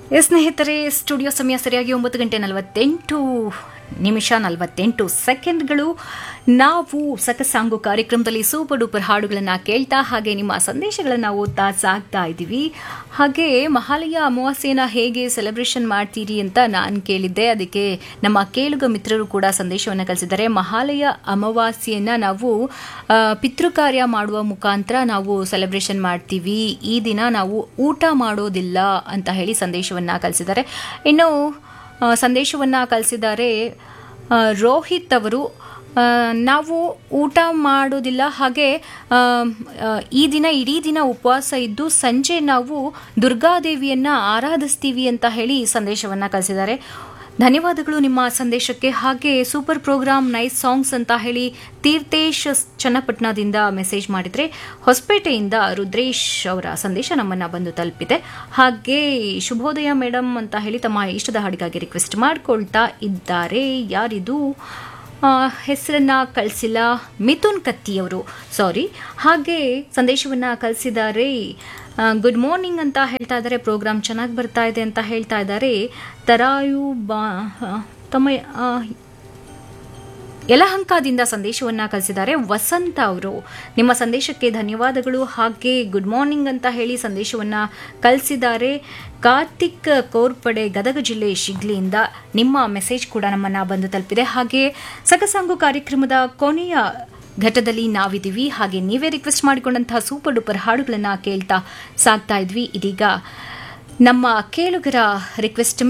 S ಸ್ನೇಹಿತರೆ studio ಸಮಯ ಸರಿಯಾಗಿ ಒಂಬತ್ತು ಗಂಟೆ ನಲವತ್ತೆಂಟು ನಿಮಿಷ ನಲವತ್ತೆಂಟು ಸೆಕೆಂಡ್ಗಳು ನಾವು ಸಕಸಾಂಗು ಕಾರ್ಯಕ್ರಮದಲ್ಲಿ ಸೂಪರ್ ಡೂಪರ್ ಹಾಡುಗಳನ್ನು ಕೇಳ್ತಾ ಹಾಗೆ ನಿಮ್ಮ ಸಂದೇಶಗಳನ್ನು ಓದ್ತಾ ಸಾಗ್ತಾ ಇದ್ದೀವಿ ಹಾಗೆ ಮಹಾಲಯ ಅಮಾವಾಸ್ಯೆನ ಹೇಗೆ ಸೆಲೆಬ್ರೇಷನ್ ಮಾಡ್ತೀರಿ ಅಂತ ನಾನು ಕೇಳಿದ್ದೆ ಅದಕ್ಕೆ ನಮ್ಮ ಕೇಳುಗ ಮಿತ್ರರು ಕೂಡ ಸಂದೇಶವನ್ನು ಕಳಿಸಿದ್ದಾರೆ ಮಹಾಲಯ ಅಮಾವಾಸ್ಯೆಯನ್ನು ನಾವು ಆ, ಪಿತೃಕಾರ್ಯ ಮಾಡುವ ಮುಖಾಂತರ ನಾವು ಸೆಲೆಬ್ರೇಷನ್ ಮಾಡ್ತೀವಿ ಈ ದಿನ ನಾವು ಊಟ ಮಾಡೋದಿಲ್ಲ ಅಂತ ಹೇಳಿ ಸಂದೇಶವನ್ನು ಕಳಿಸಿದ್ದಾರೆ ಇನ್ನು ಆ, ಸಂದೇಶವನ್ನು ಕಳಿಸಿದ್ದಾರೆ ಆ, ರೋಹಿತ್ ಅವರು ಆ, ನಾವು ಊಟ ಮಾಡೋದಿಲ್ಲ ಹಾಗೆ ಆ, ಆ, ಈ ದಿನ ಇಡೀ ದಿನ ಉಪವಾಸ ಇದ್ದು ಸಂಜೆ ನಾವು ದುರ್ಗಾದೇವಿಯನ್ನ ಆರಾಧಿಸ್ತೀವಿ ಅಂತ ಹೇಳಿ ಸಂದೇಶವನ್ನು ಕಳಿಸಿದ್ದಾರೆ ಧನ್ಯವಾದಗಳು ನಿಮ್ಮ ಸಂದೇಶಕ್ಕೆ ಹಾಗೆ ಸೂಪರ್ ಪ್ರೋಗ್ರಾಮ್ ನೈಸ್ ಸಾಂಗ್ಸ್ ಅಂತ ಹೇಳಿ ತೀರ್ಥೇಶ್ ಚನ್ನಪಟ್ಟಣದಿಂದ ಮೆಸೇಜ್ ಮಾಡಿದ್ರೆ ಹೊಸಪೇಟೆಯಿಂದ ರುದ್ರೇಶ್ ಅವರ ಸಂದೇಶ ನಮ್ಮನ್ನ ಬಂದು ತಲುಪಿದೆ ಹಾಗೆ ಶುಭೋದಯ ಮೇಡಮ್ ಅಂತ ಹೇಳಿ ತಮ್ಮ ಇಷ್ಟದ ಹಾಡಿಗಾಗಿ ರಿಕ್ವೆಸ್ಟ್ ಮಾಡ್ಕೊಳ್ತಾ ಇದ್ದಾರೆ ಯಾರಿದು ಆ, ಹೆಸರನ್ನ ಕಳಿಸಿಲ್ಲ ಮಿಥುನ್ ಕತ್ತಿಯವರು ಸಾರಿ ಹಾಗೆ ಸಂದೇಶವನ್ನ ಕಳಿಸಿದ್ದಾರೆ ಗುಡ್ ಮಾರ್ನಿಂಗ್ ಅಂತ ಹೇಳ್ತಾ ಇದ್ದಾರೆ ಪ್ರೋಗ್ರಾಮ್ ಚೆನ್ನಾಗಿ ಬರ್ತಾ ಇದೆ ಅಂತ ಹೇಳ್ತಾ ಇದ್ದಾರೆ ತರಾಯು ಬಾ ಆ, ತಮ್ಮ ಆ, ಯಲಹಂಕದಿಂದ ಸಂದೇಶವನ್ನ ಕಳಿಸಿದ್ದಾರೆ ವಸಂತ ಅವರು ನಿಮ್ಮ ಸಂದೇಶಕ್ಕೆ ಧನ್ಯವಾದಗಳು ಹಾಗೆ ಗುಡ್ ಮಾರ್ನಿಂಗ್ ಅಂತ ಹೇಳಿ ಸಂದೇಶವನ್ನ ಕಳಿಸಿದ್ದಾರೆ ಕಾರ್ತಿಕ್ ಕೋರ್ಪಡೆ ಗದಗ ಜಿಲ್ಲೆ ಶಿಗ್ಲಿಯಿಂದ ನಿಮ್ಮ ಮೆಸೇಜ್ ಕೂಡ ನಮ್ಮನ್ನ ಬಂದು ತಲುಪಿದೆ ಹಾಗೆ ಸಕಸಾಂಗು ಕಾರ್ಯಕ್ರಮದ ಕೊನೆಯ ಘಟ್ಟದಲ್ಲಿ ನಾವಿದ್ದೀವಿ ಹಾಗೆ ನೀವೇ ರಿಕ್ವೆಸ್ಟ್ ಮಾಡಿಕೊಂಡಂತಹ ಸೂಪರ್ ಡೂಪರ್ ಹಾಡುಗಳನ್ನ ಕೇಳ್ತಾ ಸಾಗ್ತಾ ಇದ್ವಿ ಇದೀಗ ನಮ್ಮ ಕೇಳುಗರ ರಿಕ್ವೆಸ್ಟ್